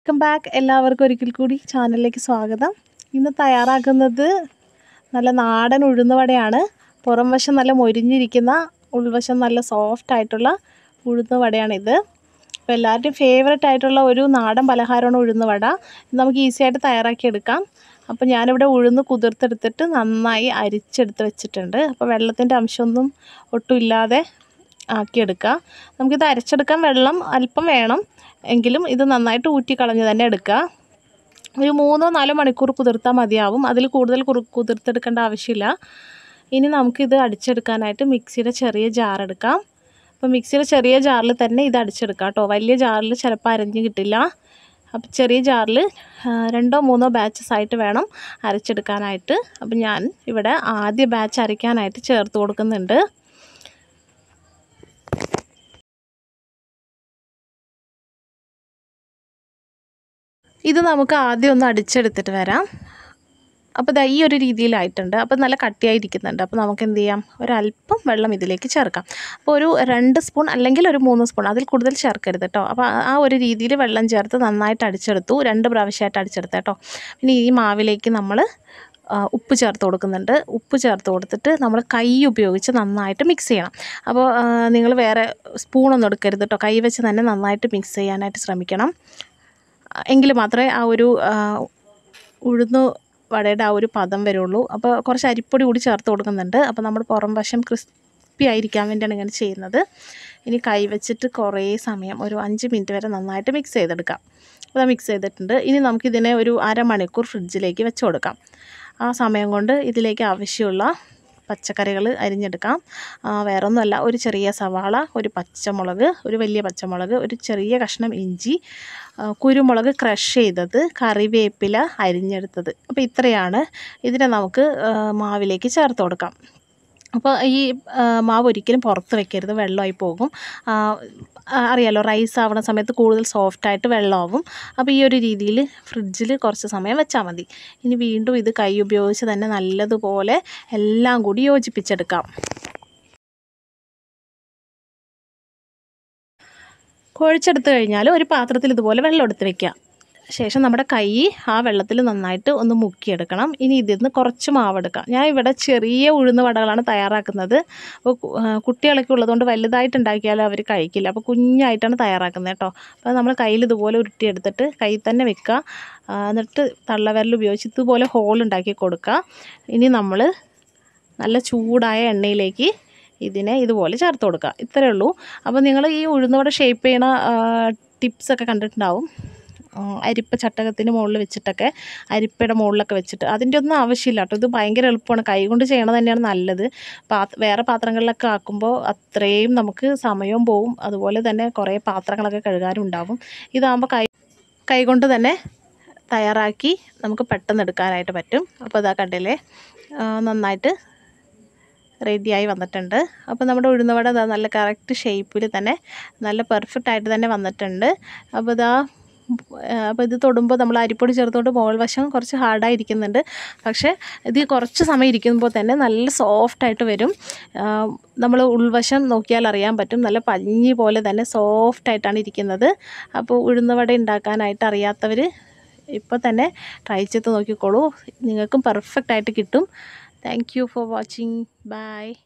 welcome back എല്ലാവർക്കും ഒരിക്കൽ കൂടി ചാനലിലേക്ക് സ്വാഗതം ഇന്ന് തയ്യാറാക്കുന്നത് നല്ല നാടൻ ഉഴുന്ന് വടയാണ് പുറം വശം നല്ല മൊരിഞ്ഞിരിക്കുന്ന ഉൾവശം നല്ല സോഫ്റ്റ് ആയിട്ടുള്ള ഉഴുന്ന് വടയാണിത് അപ്പോൾ എല്ലാവരുടെയും ഫേവററ്റ് ആയിട്ടുള്ള ഒരു നാടൻ പലഹാരമാണ് ഉഴുന്ന് വട ഇത് നമുക്ക് ഈസി ആയിട്ട് തയ്യാറാക്കിയെടുക്കാം അപ്പോൾ ഞാനിവിടെ ഉഴുന്ന് കുതിർത്തെടുത്തിട്ട് നന്നായി അരിച്ചെടുത്ത് വെച്ചിട്ടുണ്ട് അപ്പോൾ വെള്ളത്തിൻ്റെ അംശമൊന്നും ഒട്ടും ഇല്ലാതെ ആക്കിയെടുക്കുക നമുക്കിത് അരച്ചെടുക്കാൻ വെള്ളം അല്പം വേണം എങ്കിലും ഇത് നന്നായിട്ട് ഊറ്റി കളഞ്ഞ് തന്നെ എടുക്കുക ഒരു മൂന്നോ നാലോ മണിക്കൂർ കുതിർത്താൽ മതിയാവും അതിൽ കൂടുതൽ കുറു കുതിർത്തെടുക്കേണ്ട ആവശ്യമില്ല ഇനി നമുക്കിത് അടിച്ചെടുക്കാനായിട്ട് മിക്സിയുടെ ചെറിയ ജാർ എടുക്കാം അപ്പോൾ മിക്സിയുടെ ചെറിയ ജാറിൽ തന്നെ ഇത് അടിച്ചെടുക്കാം കേട്ടോ വലിയ ജാറിൽ ചിലപ്പോൾ അരഞ്ഞ് കിട്ടില്ല അപ്പോൾ ചെറിയ ജാറിൽ രണ്ടോ മൂന്നോ ബാച്ചസ് ആയിട്ട് വേണം അരച്ചെടുക്കാനായിട്ട് അപ്പോൾ ഞാൻ ഇവിടെ ആദ്യ ബാച്ച് അരയ്ക്കാനായിട്ട് ചേർത്ത് കൊടുക്കുന്നുണ്ട് ഇത് നമുക്ക് ആദ്യം ഒന്ന് അടിച്ചെടുത്തിട്ട് വരാം അപ്പോൾ ഇതാ ഈ ഒരു രീതിയിലായിട്ടുണ്ട് അപ്പോൾ നല്ല കട്ടിയായിരിക്കുന്നുണ്ട് അപ്പോൾ നമുക്ക് എന്ത് ചെയ്യാം ഒരല്പം വെള്ളം ഇതിലേക്ക് ചേർക്കാം അപ്പോൾ ഒരു രണ്ട് സ്പൂൺ അല്ലെങ്കിൽ ഒരു മൂന്ന് സ്പൂൺ അതിൽ കൂടുതൽ ചേർക്കരുത് കേട്ടോ അപ്പോൾ ആ ഒരു രീതിയിൽ വെള്ളം ചേർത്ത് നന്നായിട്ട് അടിച്ചെടുത്തു രണ്ട് പ്രാവശ്യമായിട്ട് അടിച്ചെടുത്ത് കേട്ടോ പിന്നെ ഈ മാവിലേക്ക് നമ്മൾ ഉപ്പ് ചേർത്ത് കൊടുക്കുന്നുണ്ട് ഉപ്പ് ചേർത്ത് കൊടുത്തിട്ട് നമ്മൾ കൈ ഉപയോഗിച്ച് നന്നായിട്ട് മിക്സ് ചെയ്യണം അപ്പോൾ നിങ്ങൾ വേറെ സ്പൂണൊന്നും എടുക്കരുത് കേട്ടോ കൈ വെച്ച് തന്നെ നന്നായിട്ട് മിക്സ് ചെയ്യാനായിട്ട് ശ്രമിക്കണം എങ്കിൽ മാത്രമേ ആ ഒരു ഉഴുന്ന് വടയുടെ ആ ഒരു പദം വരുള്ളൂ അപ്പോൾ കുറച്ച് അരിപ്പൊടി കൂടി ചേർത്ത് കൊടുക്കുന്നുണ്ട് അപ്പോൾ നമ്മൾ പുറം വശം ക്രിസ്പി ആയിരിക്കാൻ വേണ്ടിയാണ് ഇങ്ങനെ ചെയ്യുന്നത് ഇനി കൈ വെച്ചിട്ട് കുറേ സമയം ഒരു അഞ്ച് മിനിറ്റ് വരെ നന്നായിട്ട് മിക്സ് ചെയ്തെടുക്കാം അപ്പോൾ മിക്സ് ചെയ്തിട്ടുണ്ട് ഇനി നമുക്കിതിനെ ഒരു അരമണിക്കൂർ ഫ്രിഡ്ജിലേക്ക് വെച്ച് കൊടുക്കാം ആ സമയം കൊണ്ട് ഇതിലേക്ക് ആവശ്യമുള്ള പച്ചക്കറികൾ അരിഞ്ഞെടുക്കാം വേറൊന്നുമല്ല ഒരു ചെറിയ സവാള ഒരു പച്ചമുളക് ഒരു വലിയ പച്ചമുളക് ഒരു ചെറിയ കഷ്ണം ഇഞ്ചി കുരുമുളക് ക്രഷ് ചെയ്തത് കറിവേപ്പില അരിഞ്ഞെടുത്തത് അപ്പോൾ ഇത്രയാണ് ഇതിനെ നമുക്ക് മാവിലേക്ക് ചേർത്ത് കൊടുക്കാം അപ്പോൾ ഈ മാവ് ഒരിക്കലും പുറത്ത് വെക്കരുത് വെള്ളമായി പോകും അറിയാലോ റൈസ് ആവുന്ന സമയത്ത് കൂടുതൽ സോഫ്റ്റായിട്ട് വെള്ളമാവും അപ്പോൾ ഈ ഒരു രീതിയിൽ ഫ്രിഡ്ജിൽ കുറച്ച് സമയം വെച്ചാൽ മതി ഇനി വീണ്ടും ഇത് കൈ ഉപയോഗിച്ച് തന്നെ നല്ലതുപോലെ എല്ലാം കൂടി യോജിപ്പിച്ചെടുക്കാം കുഴച്ചെടുത്ത് കഴിഞ്ഞാൽ ഒരു പാത്രത്തിൽ ഇതുപോലെ വെള്ളം എടുത്ത് വെക്കുക ശേഷം നമ്മുടെ കൈ ആ വെള്ളത്തിൽ നന്നായിട്ട് ഒന്ന് മുക്കിയെടുക്കണം ഇനി ഇതിൽ നിന്ന് കുറച്ച് മാവെടുക്കാം ഞാൻ ഇവിടെ ചെറിയ ഉഴുന്ന് വടകളാണ് തയ്യാറാക്കുന്നത് അപ്പോൾ കുട്ടികളൊക്കെ ഉള്ളതുകൊണ്ട് വലുതായിട്ട് ഉണ്ടാക്കിയാലും അവർ കഴിക്കില്ല അപ്പോൾ കുഞ്ഞായിട്ടാണ് തയ്യാറാക്കുന്നത് കേട്ടോ അപ്പോൾ നമ്മൾ കയ്യിൽ ഇതുപോലെ ഉരുട്ടിയെടുത്തിട്ട് കൈ തന്നെ വെക്കുക എന്നിട്ട് തള്ളവിരൽ ഉപയോഗിച്ച് ഇതുപോലെ ഹോൾ ഉണ്ടാക്കി കൊടുക്കുക ഇനി നമ്മൾ നല്ല ചൂടായ എണ്ണയിലേക്ക് ഇതിനെ ഇതുപോലെ ചേർത്ത് കൊടുക്കുക ഇത്രയേ ഉള്ളൂ അപ്പോൾ നിങ്ങൾ ഈ ഉഴുന്നോടെ ഷേപ്പ് ചെയ്യണ ടിപ്സൊക്കെ കണ്ടിട്ടുണ്ടാവും അരിപ്പ ചട്ടകത്തിന് മുകളിൽ വെച്ചിട്ടൊക്കെ അരിപ്പയുടെ മുകളിലൊക്കെ വെച്ചിട്ട് അതിൻ്റെ ഒന്നും ആവശ്യമില്ല കേട്ടോ ഇത് ഭയങ്കര എളുപ്പമാണ് കൈകൊണ്ട് ചെയ്യണത് തന്നെയാണ് നല്ലത് പാ വേറെ പാത്രങ്ങളിലൊക്കെ ആക്കുമ്പോൾ അത്രയും നമുക്ക് സമയവും പോവും അതുപോലെ തന്നെ കുറേ പാത്രങ്ങളൊക്കെ കഴുകാനും ഉണ്ടാവും ഇതാകുമ്പോൾ കൈ കൈകൊണ്ട് തന്നെ തയ്യാറാക്കി നമുക്ക് പെട്ടെന്ന് എടുക്കാനായിട്ട് പറ്റും അപ്പോൾ ഇതാ കണ്ടില്ലേ നന്നായിട്ട് റെഡിയായി വന്നിട്ടുണ്ട് അപ്പോൾ നമ്മുടെ ഉഴുന്നവട നല്ല കറക്റ്റ് ഷേപ്പിൽ തന്നെ നല്ല പെർഫെക്റ്റ് ആയിട്ട് തന്നെ വന്നിട്ടുണ്ട് അപ്പോൾ ഇതാ അപ്പോൾ ഇത് തൊടുമ്പോൾ നമ്മൾ അരിപ്പൊടി ചേർത്തുകൊണ്ട് മുകൾ വശം കുറച്ച് ഹാർഡായിരിക്കുന്നുണ്ട് പക്ഷേ ഇത് കുറച്ച് സമയം ഇരിക്കുമ്പോൾ തന്നെ നല്ല സോഫ്റ്റായിട്ട് വരും നമ്മൾ ഉൾവശം നോക്കിയാൽ അറിയാൻ പറ്റും നല്ല പഞ്ഞി പോലെ തന്നെ സോഫ്റ്റായിട്ടാണ് ഇരിക്കുന്നത് അപ്പോൾ ഉഴുന്നവട ഉണ്ടാക്കാനായിട്ട് അറിയാത്തവർ ഇപ്പോൾ തന്നെ ട്രൈ ചെയ്ത് നോക്കിക്കോളൂ നിങ്ങൾക്കും പെർഫെക്റ്റ് ആയിട്ട് കിട്ടും thank you for watching by